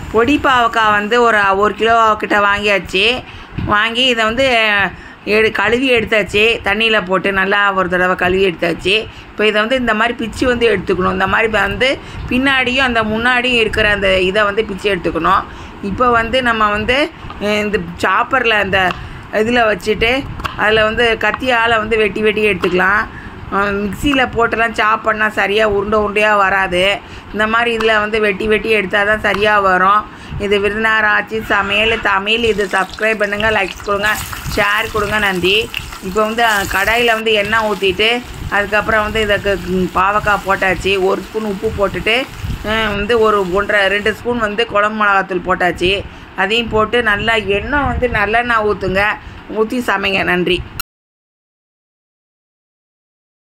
பொடி பாவக்காய் வந்து ஒரு ஒரு கிலோ கிட்ட வாங்கியாச்சு வாங்கி இதை வந்து எடு கழுவி எடுத்தாச்சு தண்ணியில் போட்டு நல்லா ஒரு தடவை கழுவி எடுத்தாச்சு இப்போ இதை வந்து இந்த மாதிரி பிச்சு வந்து எடுத்துக்கணும் இந்த மாதிரி வந்து பின்னாடியும் அந்த முன்னாடியும் இருக்கிற அந்த இதை வந்து பிச்சு எடுத்துக்கணும் இப்போ வந்து நம்ம வந்து அஹ், இந்த சாப்பரில் அந்த இதில் வச்சுட்டு அதில் வந்து கத்தியால் வந்து வெட்டி வெட்டி எடுத்துக்கலாம் மிக்சியில் போட்டெல்லாம் சாப் பண்ணால் சரியாக உருண்டை உருண்டையாக வராது இந்த மாதிரி இதில் வந்து வெட்டி வெட்டி எடுத்தால் தான் சரியாக வரும் இது விருந்தார் ஆச்சு சமையல் தமிழ் இது சப்ஸ்கிரைப் பண்ணுங்கள் லைக்ஸ் கொடுங்க ஷேர் கொடுங்க நன்றி இப்போ வந்து கடாயில் வந்து எண்ணெய் ஊற்றிட்டு அதுக்கப்புறம் வந்து இதுக்கு ம், பாவக்காய் போட்டாச்சு ஒரு ஸ்பூன் உப்பு போட்டுட்டு அஹ், வந்து ஒரு ஒன்றரை ரெண்டு ஸ்பூன் வந்து குழம்பு மிளகாத்தூள் போட்டாச்சு அதையும் போட்டு நல்லா எண்ணெய் வந்து நல்லெண்ணெய் ஊற்றுங்க ஊற்றி சமைங்க நன்றி